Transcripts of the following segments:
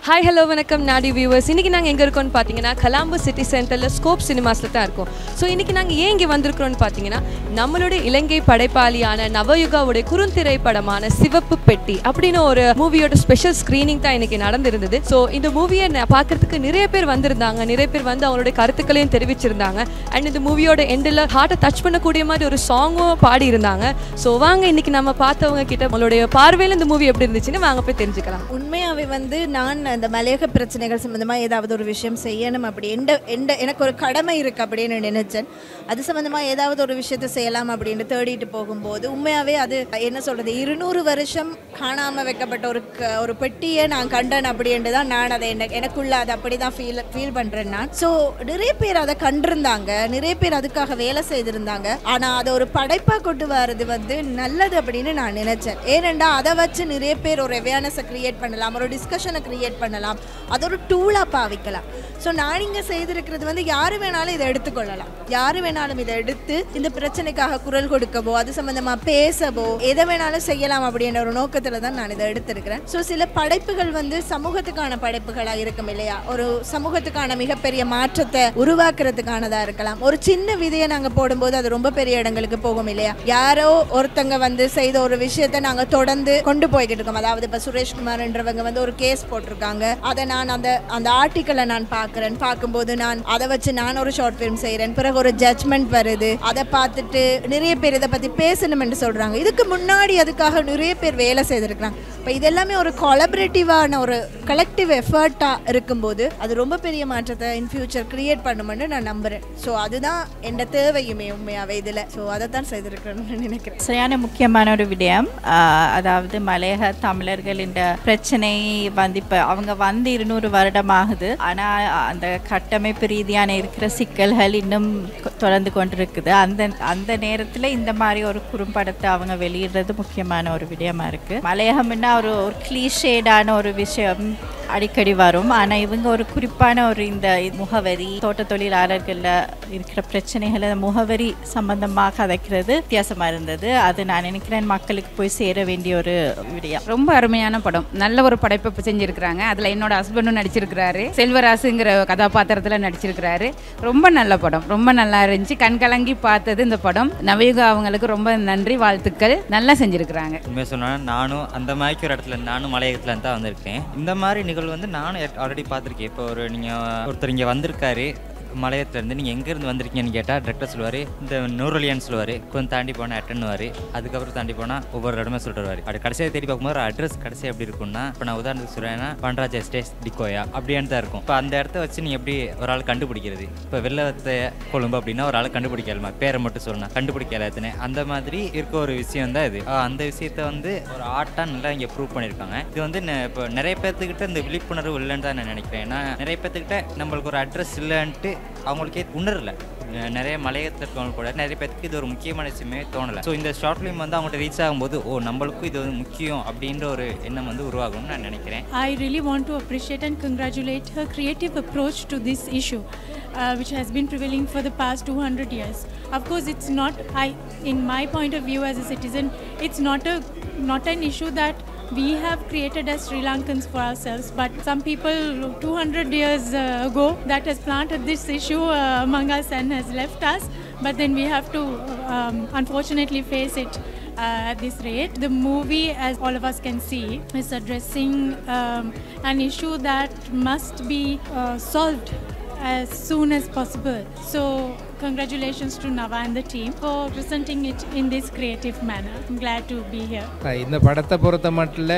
Hi hello வணக்கம் நாடி viewers இன்னைக்கு நாங்கள் எங்கே இருக்கோம்னு பார்த்தீங்கன்னா கலாம்பு சிட்டி சென்டரில் ஸ்கோப் சினிமாஸில் தான் இருக்கோம் ஸோ இன்னைக்கு நாங்கள் ஏன் இங்கே வந்திருக்கிறோம்னு பார்த்தீங்கன்னா நம்மளுடைய இலங்கை படைப்பாளியான நவயுகாவுடைய குறுந்திரைப்படமான சிவப்பு பெட்டி அப்படின்னு ஒரு மூவியோட ஸ்பெஷல் ஸ்க்ரீனிங் தான் இன்னைக்கு நடந்திருந்தது ஸோ இந்த மூவியை பார்க்கறதுக்கு நிறைய பேர் வந்திருந்தாங்க நிறைய பேர் வந்து அவங்களுடைய கருத்துக்களையும் தெரிவிச்சிருந்தாங்க அண்ட் இந்த மூவியோட எண்டில் ஹார்ட்டை டச் பண்ணக்கூடிய மாதிரி ஒரு சாங்கும் பாடி இருந்தாங்க ஸோ வாங்க இன்னைக்கு நம்ம பார்த்தவங்க கிட்ட உங்களுடைய பார்வையில் இந்த மூவி எப்படி இருந்துச்சுன்னு வாங்க போய் தெரிஞ்சுக்கலாம் உண்மையாகவே வந்து நான் அந்த மலையக பிரச்சனைகள் சம்மந்தமாக ஏதாவது ஒரு விஷயம் செய்யணும் அப்படி எந்த எந்த எனக்கு ஒரு கடமை இருக்குது அப்படின்னு நினைச்சேன் அது சம்மந்தமாக ஏதாவது ஒரு விஷயத்தை செய்யலாம் அப்படின்னு தேடிட்டு போகும்போது உண்மையாகவே அது என்ன சொல்கிறது இருநூறு வருஷம் காணாமல் வைக்கப்பட்ட ஒரு க- ஒரு பெட்டியை நான் கண்டேன் அப்படின்ட்டு தான் நான் அதை என்ன எனக்குள்ள அதை அப்படி தான் ஃபீல் ஃபீல் பண்ணுறேன் நான் ஸோ நிறைய பேர் அதை கண்டிருந்தாங்க நிறைய பேர் அதுக்காக வேலை செய்திருந்தாங்க ஆனால் அதை ஒரு படைப்பாக கொண்டு வர்றது வந்து நல்லது அப்படின்னு நான் நினைச்சேன் ஏனெண்டா அதை வச்சு நிறைய பேர் ஒரு அவேர்னஸை கிரியேட் பண்ணலாம் ஒரு டிஸ்கஷனை கிரியேட் பண்ணலாம் அது ஒரு டூலாக பாவிக்கலாம் ஸோ நான் இங்கே செய்திருக்கிறது வந்து யார் வேணாலும் இதை எடுத்துக்கொள்ளலாம் யார் வேணாலும் இதை எடுத்து இந்த பிரச்சனைக்காக குரல் கொடுக்கவோ அது சம்மந்தமாக பேசவோ எதை வேணாலும் செய்யலாம் அப்படின்ற ஒரு நோக்கத்தில் தான் நான் இதை எடுத்திருக்கிறேன் ஸோ சில படைப்புகள் வந்து சமூகத்துக்கான படைப்புகளாக இருக்கும் இல்லையா ஒரு சமூகத்துக்கான மிகப்பெரிய மாற்றத்தை உருவாக்குறதுக்கானதாக இருக்கலாம் ஒரு சின்ன விதையை நாங்கள் போடும்போது அது ரொம்ப பெரிய இடங்களுக்கு போகும் இல்லையா யாரோ ஒருத்தங்க வந்து செய்த ஒரு விஷயத்தை நாங்கள் தொடர்ந்து கொண்டு போய்கிட்டு இருக்கோம் அதாவது இப்போ சுரேஷ்குமார்ன்றவங்க வந்து ஒரு கேஸ் போட்டிருக்காங்க அதை நான் அந்த அந்த ஆர்டிக்கலை நான் பார்க்குறேன் பார்க்கும்போது நான் அதை வச்சு நான் ஒரு ஷார்ட் ஃபிலிம் செய்கிறேன் பிறகு ஒரு ஜட்மெண்ட் வருது அதை பார்த்துட்டு நிறைய பேர் இதை பற்றி பேசணும்னு சொல்கிறாங்க இதுக்கு முன்னாடி அதுக்காக நிறைய பேர் வேலை செய்திருக்கிறாங்க இப்போ இதெல்லாமே ஒரு கொலபரேட்டிவான ஒரு கலெக்டிவ் எஃபர்ட்டாக இருக்கும்போது அது ரொம்ப பெரிய மாற்றத்தை இன் ஃபியூச்சர் கிரியேட் பண்ணுமென்னு நான் நம்புகிறேன் ஸோ அதுதான் எந்த தேவையுமே உண்மையாகவே இதில் ஸோ அதை தான் செய்திருக்கிறேன்னு நினைக்கிறேன் சரியான முக்கியமான ஒரு விடயம் ஆஹ் அதாவது மலையக தமிழர்களின் பிரச்சனை வந்து இப்போ அவங்க வந்து இருநூறு வருடம் ஆகுது ஆனால் அந்த கட்டமைப்பு ரீதியான இருக்கிற சிக்கல்கள் இன்னும் கொ- தொடர்ந்து கொண்டிருக்குது அந்த அந்த நேரத்தில் இந்த மாதிரி ஒரு குறும்படத்தை அவங்க வெளியிடுறது முக்கியமான ஒரு விடயமா இருக்கு மலையகம்னா ஒரு ஒரு கிளீஷேடான ஒரு விஷயம் அடிக்கடி வரும் ஆனால் இவங்க ஒரு குறிப்பான ஒரு இந்த முகவரி தோட்ட தொழிலாளர்களில் இருக்கிற பிரச்சனைகளை அந்த முகவரி சம்பந்தமாக கதைக்கிறது வித்தியாசமாக இருந்தது அது நான் நினைக்கிறேன் மக்களுக்கு போய் சேர வேண்டிய ஒரு விடயம் ரொம்ப அருமையான படம் நல்ல ஒரு படைப்பை இப்ப செஞ்சிருக்கிறாங்க அதில் என்னோட ஹஸ்பண்டும் நடிச்சிருக்கிறாரு செல்வராசுங்கிற கதாபாத்திரத்தில் நடிச்சிருக்கிறாரு ரொம்ப நல்ல படம் ரொம்ப நல்லா இருந்துச்சு கண் கலங்கி பார்த்தது இந்த படம் நவயுகா அவங்களுக்கு ரொம்ப நன்றி வாழ்த்துக்கள் நல்லா செஞ்சிருக்கிறாங்க உண்மையாக சொன்னால் நானும் அந்த மாதிரிக்கு ஒரு இடத்துல நானும் மலையகத்துல இருந்து தான் வந்திருக்கேன் இந்த மாதிரி நிகழ்வு வந்து நானும் ஆல்ரெடி பார்த்துருக்கேன் இப்போ ஒரு நீங்கள் ஒருத்தர் இங்கே வந்திருக்காரு மலையத்துலேருந்து நீங்கள் எங்கேருந்து வந்திருக்கீங்கன்னு கேட்டால் டேரக்டர் சொல்லுவார் இந்த நூறுலியான்னு சொல்லுவார் கொஞ்சம் தாண்டி போனால் அட்டன்னுவார் அதுக்கப்புறம் தாண்டி போனால் ஒவ்வொரு இடமே சொல்லிட்டு அப்படி கடைசியாக தேடி பார்க்கும்போது ஒரு அட்ரஸ் கடைசி எப்படி இருக்கும்னா இப்போ நான் உதாரணத்துக்கு சொல்கிறேன்னா பண்ராஜ் எஸ்டேஸ் டிக்கோயா அப்படியான்னு தான் இருக்கும் இப்போ அந்த இடத்த வச்சு நீ எப்படி ஒரு ஆள் கண்டுபிடிக்கிறது இப்போ வெள்ளத்தை கொழும்பு அப்படின்னா ஒரு ஆள் கண்டுபிடிக்கலாமா பேரை மட்டும் சொல்லணும் கண்டுபிடிக்கல எத்தனை அந்த மாதிரி இருக்க ஒரு விஷயம் தான் இது ஆஹ் அந்த விஷயத்த வந்து ஒரு ஆர்ட்டாக நல்லா இங்கே ப்ரூவ் பண்ணியிருக்காங்க இது வந்து நெ- இப்போ நிறைய பேர்த்துக்கிட்ட இந்த விழிப்புணர்வு இல்லைன்னு தான் நான் நினைக்கிறேன் ஏன்னா நிறைய பேர்த்துக்கிட்ட நம்மளுக்கு ஒரு அட்ரஸ் இல்லைன்ட்டு அவங்களுக்கே உணரல நெ- நிறைய மலையத்தில் இருக்கவங்க கூட நிறைய பேருக்கு இது ஒரு முக்கியமான விஷயமே தோணலை ஸோ இந்த ஷார்ட் ஃபிலிம் வந்து அவங்கள்ட்ட ரீச் ஆகும்போது ஓ நம்மளுக்கும் இது வந்து முக்கியம் அப்படின்ற ஒரு எண்ணம் வந்து உருவாகும்னு நான் நினைக்கிறேன் I really want to appreciate and congratulate her creative approach to this issue, uh, which has been prevailing for the past 200 years. Of course, it's not. I, in my point of view as a citizen, it's not a not an issue that we have created as Sri Lankans for ourselves, but some people 200 years uh, ago that has planted this issue uh, among us and has left us. But then we have to um, unfortunately face it uh, at this rate. The movie, as all of us can see, is addressing um, an issue that must be uh, solved as soon as possible. So, congratulations to Nava and the team for presenting it in this creative manner. I'm glad to be here. அஹ் இந்த படத்தை பொறுத்த மட்டும்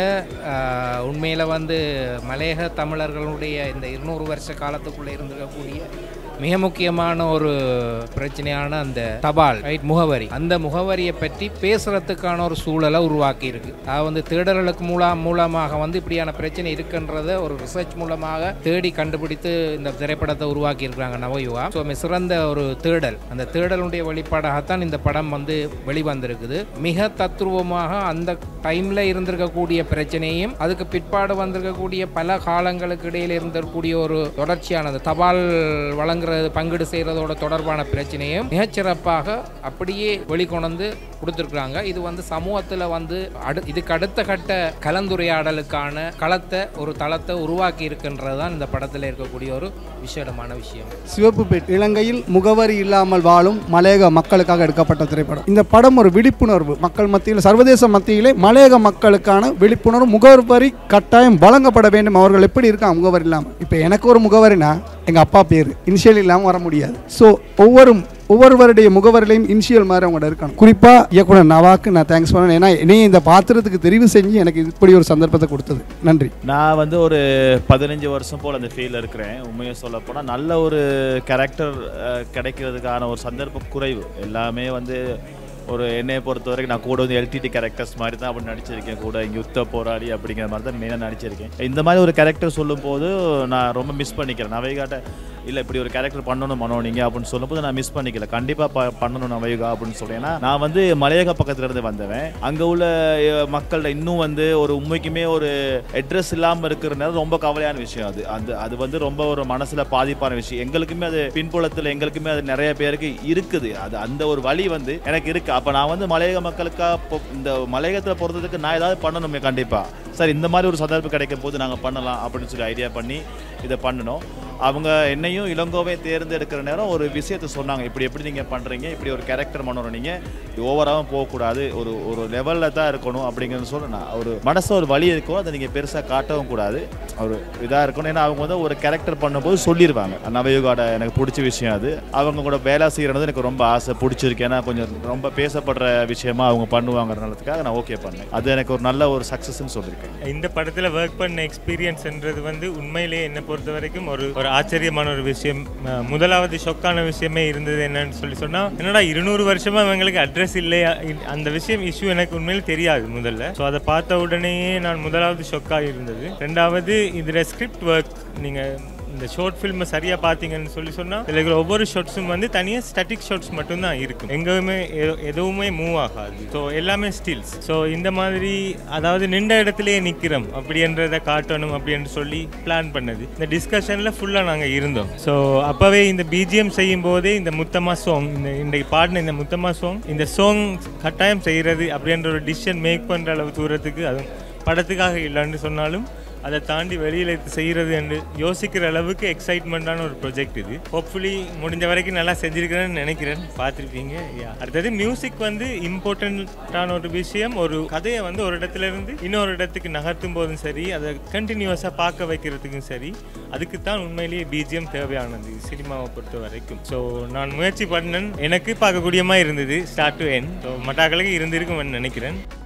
உண்மையில் வந்து மலையக தமிழர்களுடைய இந்த இருநூறு வருஷ காலத்துக்குள்ளே இருந்திருக்கக்கூடிய மிக முக்கியமான ஒரு பிரச்சனையான அந்த தபால் ரைட் முகவரி அந்த முகவரியை பற்றி பேசுறதுக்கான ஒரு சூழலை உருவாக்கி இருக்கு அது வந்து தேடல்களுக்கு மூலம் மூலமாக வந்து இப்படியான பிரச்சனை இருக்குன்றத ஒரு ரிசர்ச் மூலமாக தேடி கண்டுபிடித்து இந்த திரைப்படத்தை உருவாக்கி இருக்கிறாங்க நவயுகா ஸோ சிறந்த ஒரு தேடல் அந்த தேடலுடைய வெளிப்பாடாகத்தான் இந்த படம் வந்து வெளிவந்திருக்குது மிக தத்துருவமாக அந்த டைமில் இருந்திருக்கக்கூடிய பிரச்சனையும் அதுக்கு பிற்பாடு வந்திருக்கக்கூடிய பல காலங்களுக்கு இடையில் இருந்திருக்கக்கூடிய ஒரு தொடர்ச்சியானது தபால் வழங்குற பங்குறது பங்கீடு செய்கிறதோட தொடர்பான பிரச்சனையும் மிகச்சிறப்பாக அப்படியே வெளிக்கொணர்ந்து கொடுத்துருக்குறாங்க இது வந்து சமூகத்தில் வந்து அடு இதுக்கு அடுத்த கட்ட கலந்துரையாடலுக்கான களத்தை ஒரு தளத்தை உருவாக்கி இருக்கின்றது தான் இந்த படத்தில் இருக்கக்கூடிய ஒரு விசேடமான விஷயம் சிவப்பு பெட் இலங்கையில் முகவரி இல்லாமல் வாழும் மலையக மக்களுக்காக எடுக்கப்பட்ட திரைப்படம் இந்த படம் ஒரு விழிப்புணர்வு மக்கள் மத்தியில் சர்வதேச மத்தியிலே மலையக மக்களுக்கான விழிப்புணர்வு முகவரி கட்டாயம் வழங்கப்பட வேண்டும் அவர்கள் எப்படி இருக்காங்க முகவரி இல்லாமல் இப்போ எனக்கு ஒரு முகவரினா எங்கள் அப்பா பேர் இனிஷியல் இல்லாமல் வர முடியாது ஸோ ஒவ்வொரு ஒவ்வொருவருடைய முகவரிலையும் இனிஷியல் மாதிரி அவங்கள்ட்ட இருக்கணும் குறிப்பாக இயக்குனர் நவாக்கு நான் தேங்க்ஸ் பண்ணேன் ஏன்னா என்னையும் இந்த பாத்திரத்துக்கு தெரிவு செஞ்சு எனக்கு இப்படி ஒரு சந்தர்ப்பத்தை கொடுத்தது நன்றி நான் வந்து ஒரு பதினஞ்சு வருஷம் போல் அந்த ஃபீல்டில் இருக்கிறேன் உண்மையை சொல்ல போனால் நல்ல ஒரு கேரக்டர் கிடைக்கிறதுக்கான ஒரு சந்தர்ப்பம் குறைவு எல்லாமே வந்து ஒரு என்னையை பொறுத்த வரைக்கும் நான் கூட வந்து எல்டிடி கேரக்டர்ஸ் மாதிரி தான் அப்படி நடிச்சிருக்கேன் கூட இங்கே யுத்த போராளி அப்படிங்கிற மாதிரி தான் மெயினாக நடிச்சிருக்கேன் இந்த மாதிரி ஒரு கேரக்டர் சொல்லும்போது நான் ரொம்ப மிஸ் பண்ணிக்கிறேன் நவைகாட்ட இல்லை இப்படி ஒரு கேரக்டர் பண்ணணும் மனோ நீங்கள் அப்படின்னு சொல்லும்போது நான் மிஸ் பண்ணிக்கல கண்டிப்பாக ப பண்ணணும் நவைகா அப்படின்னு சொல்றேன் ஏன்னா நான் வந்து மலையக பக்கத்துல இருந்து வந்தவன் அங்கே உள்ள அஹ், மக்கள்கிட்ட இன்னும் வந்து ஒரு உண்மைக்குமே ஒரு அட்ரஸ் இல்லாமல் இருக்கிறது ரொம்ப கவலையான விஷயம் அது அந்த அது வந்து ரொம்ப ஒரு மனசில் பாதிப்பான விஷயம் எங்களுக்குமே அது பின்புலத்தில் எங்களுக்குமே அது நிறைய பேருக்கு இருக்குது அது அந்த ஒரு வழி வந்து எனக்கு இருக்கு அப்போ நான் வந்து மலையக மக்களுக்காக பொ- இந்த மலையகத்தில் பொறுத்ததுக்கு நான் ஏதாவது பண்ணணுமே கண்டிப்பாக சார் இந்த மாதிரி ஒரு சந்தர்ப்பம் கிடைக்கும் போது நாங்கள் பண்ணலாம் அப்படின்னு சொல்லி ஐடியா பண்ணி இதை பண்ணணும் அவங்க என்னையும் இளங்கோவை தேர்ந்தெடுக்கிற நேரம் ஒரு விஷயத்த சொன்னாங்க இப்படி எப்படி நீங்கள் பண்ணுறீங்க இப்படி ஒரு கேரக்டர் பண்ணணும் நீங்கள் ஓவராகவும் போகக்கூடாது ஒரு ஒரு லெவலில் தான் இருக்கணும் அப்படிங்கிறது சொல்ல நான் ஒரு மனசு ஒரு வழி இருக்கும் அதை நீங்கள் பெருசாக காட்டவும் கூடாது ஒரு இதாக இருக்கணும் ஏன்னா அவங்க வந்து ஒரு கேரக்டர் பண்ணும்போது சொல்லிடுவாங்க நவயுகாட எனக்கு பிடிச்ச விஷயம் அது அவங்க கூட வேலை செய்கிறது எனக்கு ரொம்ப ஆசை பிடிச்சிருக்கு ஏன்னா கொஞ்சம் ரொம்ப பேசப்படுற விஷயமா அவங்க பண்ணுவாங்கிறதுக்காக நான் ஓகே பண்ணேன் அது எனக்கு ஒரு நல்ல ஒரு சக்ஸஸ்ன்னு சொல்லியிருக்கேன் இந்த படத்தில் ஒர்க் பண்ண எக்ஸ்பீரியன்ஸ்ன்றது வந்து உண்மையிலேயே என்னை பொறுத்த வரைக்கும் ஒரு ஒரு ஆச்சரியமான ஒரு விஷயம் அஹ் முதலாவது ஷொக்கான விஷயமே இருந்தது என்னன்னு சொல்லி சொன்னால் என்னடா இருநூறு வருஷமா இவங்களுக்கு அட்ரஸ் இல்லையா இ- அந்த விஷயம் இஷ்யூ எனக்கு உண்மையில் தெரியாது முதல்ல ஸோ அதை பார்த்த உடனேயே நான் முதலாவது ஷொக்காக இருந்தது ரெண்டாவது இதில் ஸ்கிரிப்ட் ஒர்க் நீங்கள் இந்த ஷார்ட் ஃபில்மை சரியாக பார்த்தீங்கன்னு சொல்லி சொன்னால் இதில் இருக்கிற ஒவ்வொரு ஷார்ட்ஸும் வந்து தனியாக ஸ்டாட்டிக் ஷார்ட்ஸ் மட்டும்தான் இருக்கும் எங்கேயுமே எ- எதுவுமே மூவ் ஆகாது ஸோ எல்லாமே ஸ்டில்ஸ் ஸோ இந்த மாதிரி அதாவது நின்ற இடத்துலயே நிற்கிறோம் அப்படின்றத காட்டணும் அப்படின்னு சொல்லி பிளான் பண்ணது இந்த டிஸ்கஷனில் ஃபுல்லாக நாங்கள் இருந்தோம் ஸோ அப்போவே இந்த பிஜிஎம் செய்யும் போதே இந்த முத்தமா சாங் இந்த இன்றைக்கு பாடின இந்த முத்தமா சாங் இந்த சாங் கட்டாயம் செய்கிறது அப்படின்ற ஒரு டிசிஷன் மேக் பண்ணுற அளவு தூரத்துக்கு அதுவும் படத்துக்காக இல்லைன்னு சொன்னாலும் அதை தாண்டி வெளியில் செய்கிறது என்று யோசிக்கிற அளவுக்கு எக்ஸைட்மெண்ட்டான ஒரு ப்ரொஜெக்ட் இது ஹோப்ஃபுல்லி முடிஞ்ச வரைக்கும் நல்லா செஞ்சிருக்கிறேன்னு நினைக்கிறேன் பார்த்துருப்பீங்க Yeah. அடுத்தது மியூசிக் வந்து இம்பார்ட்டண்ட்டான ஒரு விஷயம் ஒரு கதையை வந்து ஒரு இடத்துல இருந்து இன்னொரு இடத்துக்கு நகர்த்தும் போதும் சரி அதை கண்டினியூஸாக பார்க்க வைக்கிறதுக்கும் சரி அதுக்கு தான் உண்மையிலேயே பிஜிஎம் தேவையானது சினிமாவை பொறுத்த வரைக்கும் ஸோ நான் முயற்சி பண்ணேன் எனக்கு பார்க்கக்கூடியமாக இருந்தது ஸ்டார்ட் டு என் ஸோ மட்டாக்களுக்கு இருந்திருக்கும்னு நினைக்கிறேன்